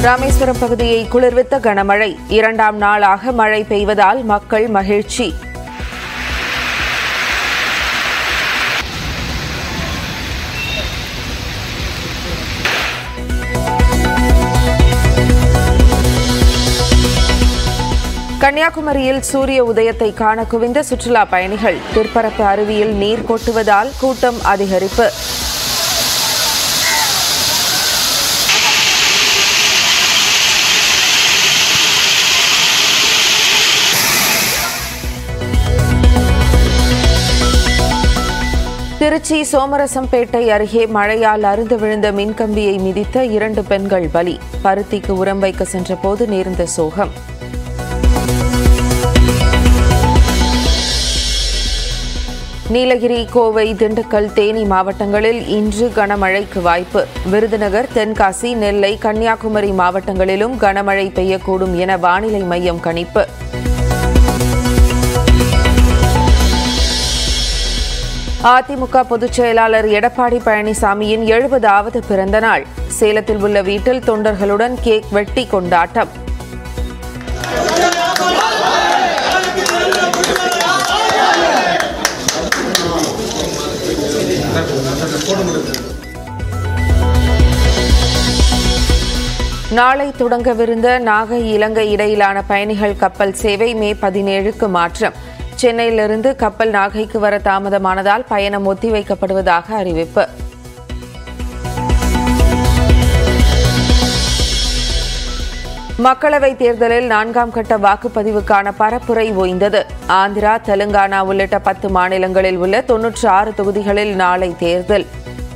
ராமேஸ்வரம் பகுதியை குளிர்வித்த கனமழை இரண்டாம் நாளாக மழை பெய்வதால் மக்கள் மகிழ்ச்சி கன்னியாகுமரியில் சூரிய உதயத்தை காண குவிந்த சுற்றுலா பயணிகள் திருப்பரப்பு அருவியில் நீர் கொட்டுவதால் கூட்டம் அதிகரிப்பு திருச்சி சோமரசம்பேட்டை அருகே மழையால் அருந்து விழுந்த மின்கம்பியை மிதித்த இரண்டு பெண்கள் பலி பருத்திக்கு உரம் வைக்க சென்றபோது நேர்ந்த சோகம் நீலகிரி கோவை திண்டுக்கல் தேனி மாவட்டங்களில் இன்று கனமழைக்கு வாய்ப்பு விருதுநகர் தென்காசி நெல்லை கன்னியாகுமரி மாவட்டங்களிலும் கனமழை பெய்யக்கூடும் என வானிலை மையம் கணிப்பு அதிமுக பொதுச் செயலாளர் எடப்பாடி பழனிசாமியின் எழுபதாவது பிறந்த நாள் சேலத்தில் உள்ள வீட்டில் தொண்டர்களுடன் கேக் வெட்டி கொண்டாட்டம் நாளை தொடங்கவிருந்த நாகை இலங்கை இடையிலான பயணிகள் கப்பல் சேவை மே பதினேழுக்கு மாற்றம் சென்னையிலிருந்து கப்பல் நாகைக்கு வர தாமதமானதால் பயணம் ஒத்திவைக்கப்படுவதாக அறிவிப்பு மக்களவைத் தேர்தலில் நான்காம் கட்ட வாக்குப்பதிவுக்கான பரப்புரை ஓய்ந்தது ஆந்திரா தெலுங்கானா உள்ளிட்ட பத்து மாநிலங்களில் உள்ள தொன்னூற்று ஆறு தொகுதிகளில் நாளை தேர்தல்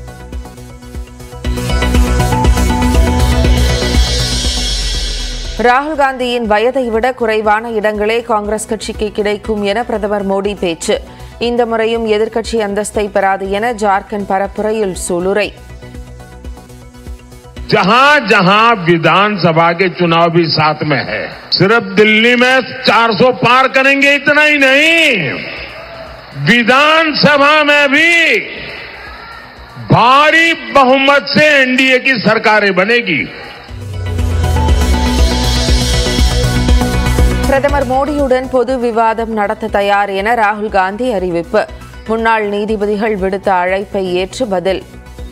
ராகுல் காந்தியின் வயதை விட குறைவான இடங்களே காங்கிரஸ் கட்சிக்கு கிடைக்கும் என பிரதமர் மோடி பேச்சு இந்த முறையும் எதிர்க்கட்சி அந்தஸ்தை பெறாது என ஜார்க்கண்ட் பரப்புரையில் சூளுரை जहां जहां विधानसभा के चुनाव भी साथ में है सिर्फ दिल्ली में 400 पार करेंगे इतना ही नहीं विधानसभा में भी भारी बहुमत से एनडीए की सरकारें बनेगी பிரதமர் மோடியுடன் பொது விவாதம் நடத்த தயார் என ராகுல் காந்தி அறிவிப்பு முன்னாள் நீதிபதிகள் விடுத்த அழைப்பை ஏற்று பதில்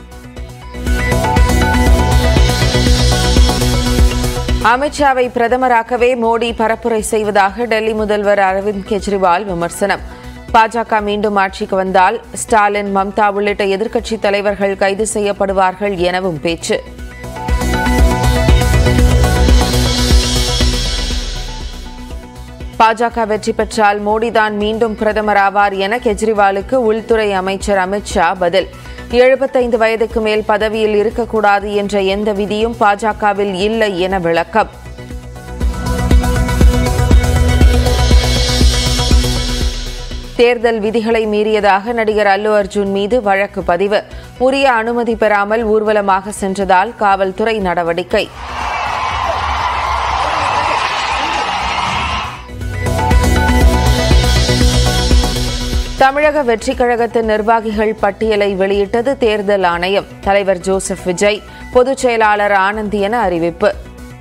அமித்ஷாவை பிரதமராக்கவே மோடி பரப்புரை செய்வதாக டெல்லி முதல்வர் அரவிந்த் கெஜ்ரிவால் விமர்சனம் பாஜக மீண்டும் ஆட்சிக்கு வந்தால் ஸ்டாலின் மம்தா உள்ளிட்ட எதிர்க்கட்சித் தலைவர்கள் கைது செய்யப்படுவார்கள் எனவும் பேச்சு பாஜக வெற்றி பெற்றால் மோடிதான் மீண்டும் பிரதமர் ஆவார் என கெஜ்ரிவாலுக்கு உள்துறை அமைச்சர் அமித்ஷா பதில் எழுபத்தைந்து வயதுக்கு மேல் பதவியில் இருக்கக்கூடாது என்ற எந்த விதியும் பாஜகவில் இல்லை என விளக்கம் தேர்தல் விதிகளை மீறியதாக நடிகர் அல்லு அர்ஜுன் மீது வழக்கு பதிவு உரிய அனுமதி பெறாமல் ஊர்வலமாக சென்றதால் காவல்துறை நடவடிக்கை தமிழக வெற்றிக் கழகத்தின் நிர்வாகிகள் பட்டியலை வெளியிட்டது தேர்தல் ஆணையம் தலைவர் ஜோசப் விஜய் பொதுச் செயலாளர் ஆனந்த் என அறிவிப்பு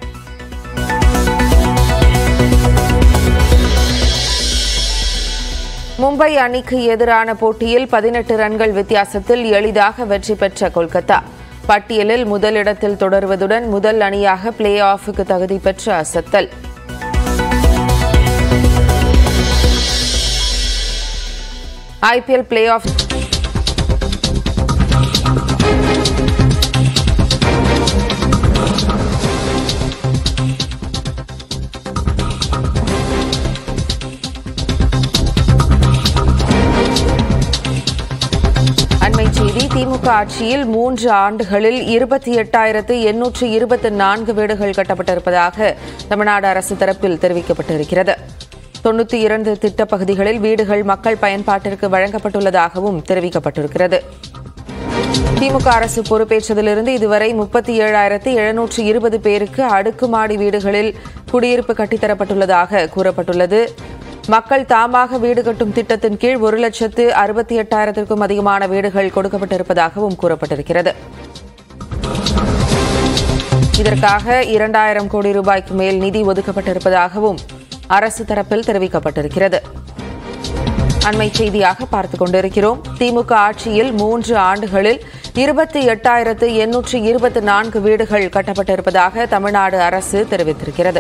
மும்பை அணிக்கு எதிரான போட்டியில் பதினெட்டு ரன்கள் வித்தியாசத்தில் எளிதாக வெற்றி பெற்ற கொல்கத்தா பட்டியலில் முதலிடத்தில் தொடர்வதுடன் முதல் அணியாக பிளே ஆஃபுக்கு தகுதி பெற்ற அசத்தல் ஐபிஎல் பிளே ஆஃப் அண்மை செய்தி திமுக ஆட்சியில் மூன்று ஆண்டுகளில் இருபத்தி எட்டாயிரத்து எண்ணூற்று இருபத்தி நான்கு வீடுகள் கட்டப்பட்டிருப்பதாக தமிழ்நாடு அரசு தரப்பில் தெரிவிக்கப்பட்டிருக்கிறது தொண்ணூற்றி இரண்டு திட்டப் பகுதிகளில் வீடுகள் மக்கள் பயன்பாட்டிற்கு வழங்கப்பட்டுள்ளதாகவும் தெரிவிக்கப்பட்டிருக்கிறது திமுக அரசு பொறுப்பேற்றதிலிருந்து இதுவரை முப்பத்தி ஏழாயிரத்து எழுநூற்று இருபது பேருக்கு அடுக்குமாடி வீடுகளில் குடியிருப்பு கட்டித்தரப்பட்டுள்ளதாக கூறப்பட்டுள்ளது மக்கள் தாமாக வீடு கட்டும் திட்டத்தின் கீழ் ஒரு லட்சத்து அறுபத்தி எட்டாயிரத்திற்கும் அதிகமான வீடுகள் கொடுக்கப்பட்டிருப்பதாகவும் கூறப்பட்டிருக்கிறது இதற்காக இரண்டாயிரம் கோடி ரூபாய்க்கு மேல் நிதி ஒதுக்கப்பட்டிருப்பதாகவும் அரசு தரப்பில் தெரிவிக்கப்பட்டிருக்கிறது அண்மை செய்தியாக பார்த்துக் கொண்டிருக்கிறோம் திமுக ஆட்சியில் மூன்று ஆண்டுகளில் இருபத்தி எட்டாயிரத்து எண்ணூற்று இருபத்தி நான்கு வீடுகள் கட்டப்பட்டிருப்பதாக தமிழ்நாடு அரசு தெரிவித்திருக்கிறது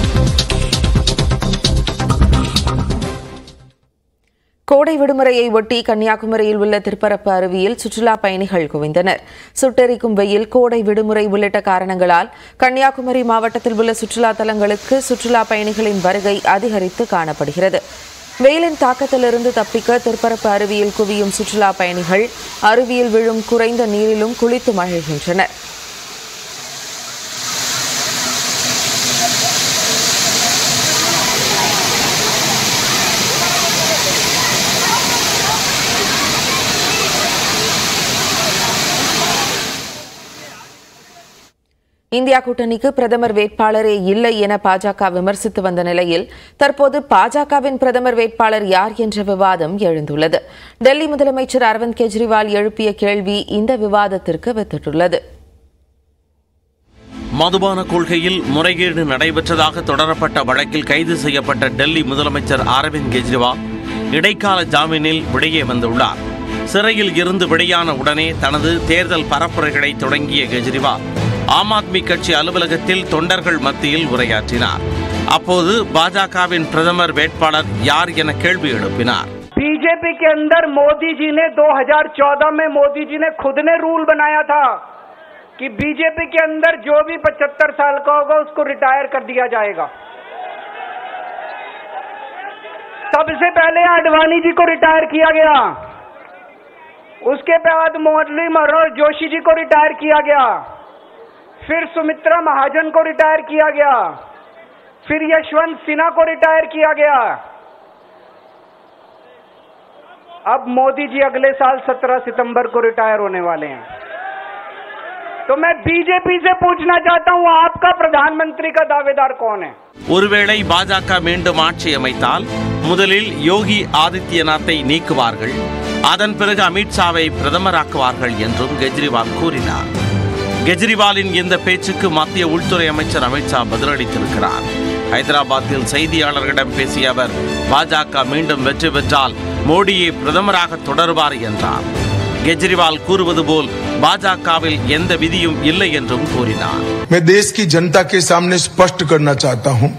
கோடை விடுமுறையை ஒட்டி கன்னியாகுமரியில் உள்ள திருப்பரப்பு அருவியில் சுற்றுலா பயணிகள் குவிந்தனர் சுட்டெரிக்கும் வெயில் கோடை விடுமுறை உள்ளிட்ட காரணங்களால் கன்னியாகுமரி மாவட்டத்தில் உள்ள சுற்றுலா தலங்களுக்கு சுற்றுலா பயணிகளின் வருகை அதிகரித்து காணப்படுகிறது வெயிலின் தாக்கத்திலிருந்து தப்பிக்க திருப்பரப்பு அருவியில் குவியும் சுற்றுலா பயணிகள் அருவியில் விழும் குறைந்த நீரிலும் குளித்து மகிழ்கின்றனர் இந்தியா கூட்டணிக்கு பிரதமர் வேட்பாளரே இல்லை என பாஜக விமர்சித்து வந்த நிலையில் தற்போது பாஜகவின் பிரதமர் வேட்பாளர் யார் என்ற விவாதம் எழுந்துள்ளது டெல்லி முதலமைச்சர் அரவிந்த் கெஜ்ரிவால் எழுப்பிய கேள்வி இந்த விவாதத்திற்கு வித்திட்டுள்ளது மதுபான கொள்கையில் முறைகேடு நடைபெற்றதாக தொடரப்பட்ட வழக்கில் கைது செய்யப்பட்ட டெல்லி முதலமைச்சர் அரவிந்த் கெஜ்ரிவால் இடைக்கால ஜாமீனில் வெளியே வந்துள்ளார் சிறையில் இருந்து வெளியான உடனே தனது தேர்தல் பரப்புரைகளை தொடங்கிய கெஜ்ரிவால் ஆம் ஆத்மி கட்சி அலுவலகத்தில் தொண்டர்கள் மத்தியில் உரையாற்றினார் அப்போது பாஜகவின் பிரதமர் வேட்பாளர் யார் என கேள்வி எழுப்பினார் बीजेपी के अंदर मोदी जी ने 2014 में मोदी जी ने खुद ने रूल बनाया था कि बीजेपी के अंदर जो भी 75 साल का होगा उसको रिटायर कर दिया जाएगा सबसे पहले आडवाणी जी को रिटायर किया गया उसके बाद मुरली मनोहर जोशी जी को रिटायर किया गया फिर सुमित्रा महाजन को रिटायर किया गया फिर यशवंत सिन्हा को रिटायर किया गया अब मोदी जी अगले साल 17 सितंबर को रिटायर होने वाले हैं तो मैं बीजेपी से पूछना चाहता हूं आपका प्रधानमंत्री का दावेदार कौन है ஒருவேளை பாஜக மீண்டும் ஆட்சி அமைத்தால் முதலில் யோகி ஆதித்யநாத்தை நீக்குவார்கள் அதன் பிறகு அமித்ஷாவை பிரதமராக்குவார்கள் என்றும் கெஜ்ரிவால் கூறினார் கெஜ்ரிவாலின் இந்த பேச்சுக்கு மத்திய உள்துறை அமைச்சர் அமித்ஷா பதிலளித்திருக்கிறார் ஹைதராபாத்தில் செய்தியாளர்களிடம் பேசிய அவர் பாஜக மீண்டும் வெற்றி பெற்றால் மோடியை பிரதமராக தொடருவார் என்றார் கெஜ்ரிவால் கூறுவது போல் பாஜகவில் எந்த விதியும் இல்லை என்றும் கூறினார் मैं देश की जनता के सामने स्पष्ट करना चाहता हूं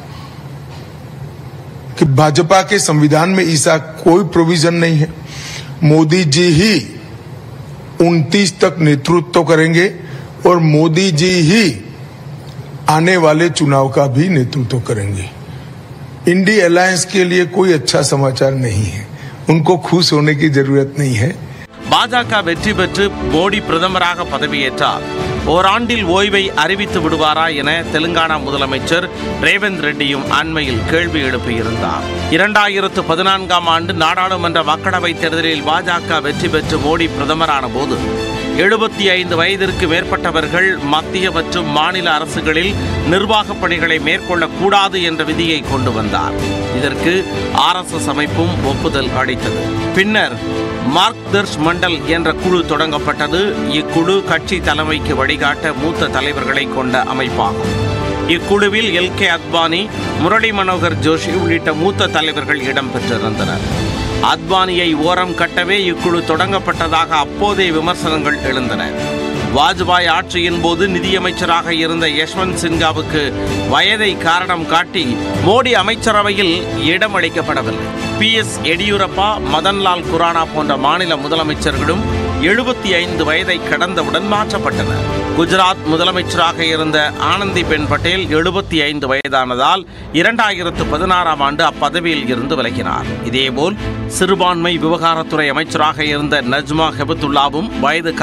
कि भाजपा के संविधान में ऐसा कोई प्रोविजन नहीं है मोदी जी ही 29 तक नेतृत्व करेंगे और मोदी जी ही आने वाले चुनाव का भी नेतृत्व करेंगे इंडी अलायंस के लिए कोई अच्छा समाचार नहीं है उनको खुश होने की जरूरत नहीं है பாஜக வெற்றி பெற்று மோடி பிரதமராக பதவியேற்றால் ஓராண்டில் ஓய்வை அறிவித்து விடுவாரா என தெலுங்கானா முதலமைச்சர் ரேவந்த் ரெட்டியும் அண்மையில் கேள்வி எழுப்பியிருந்தார் இரண்டாயிரத்து பதினான்காம் ஆண்டு நாடாளுமன்ற மக்களவைத் தேர்தலில் பாஜக வெற்றி பெற்று மோடி பிரதமரான போது எழுபத்தி ஐந்து வயதிற்கு மேற்பட்டவர்கள் மத்திய மற்றும் மாநில அரசுகளில் நிர்வாகப் பணிகளை மேற்கொள்ளக்கூடாது என்ற விதியை கொண்டு வந்தார் இதற்கு ஆர்எஸ்எஸ் அமைப்பும் ஒப்புதல் அளித்தது பின்னர் மார்க்தர்ஷ் மண்டல் என்ற குழு தொடங்கப்பட்டது இக்குழு கட்சி தலைமைக்கு வழிகாட்ட மூத்த தலைவர்களை கொண்ட அமைப்பாகும் இக்குழுவில் எல் கே அத்வானி முரளி மனோகர் ஜோஷி உள்ளிட்ட மூத்த தலைவர்கள் இடம்பெற்றிருந்தனர் அத்வானியை ஓரம் கட்டவே இக்குழு தொடங்கப்பட்டதாக அப்போதே விமர்சனங்கள் எழுந்தன வாஜ்பாய் ஆட்சியின் போது நிதியமைச்சராக இருந்த யஷ்வந்த் சின்ஹாவுக்கு வயதை காரணம் காட்டி மோடி அமைச்சரவையில் இடம் அளிக்கப்படவில்லை பி எஸ் எடியூரப்பா மதன்லால் குரானா போன்ற மாநில முதலமைச்சர்களும் எழுபத்தி ஐந்து வயதை கடந்தவுடன் மாற்றப்பட்டனர் குஜராத் முதலமைச்சராக இருந்த ஆனந்திபென் பட்டேல் எழுபத்தி ஐந்து வயதானதால் இரண்டாயிரத்து பதினாறாம் ஆண்டு அப்பதவியில் இருந்து விலகினார் இதேபோல் சிறுபான்மை விவகாரத்துறை அமைச்சராக இருந்த நஜ்மா ஹெபத்துல்லாவும் வயது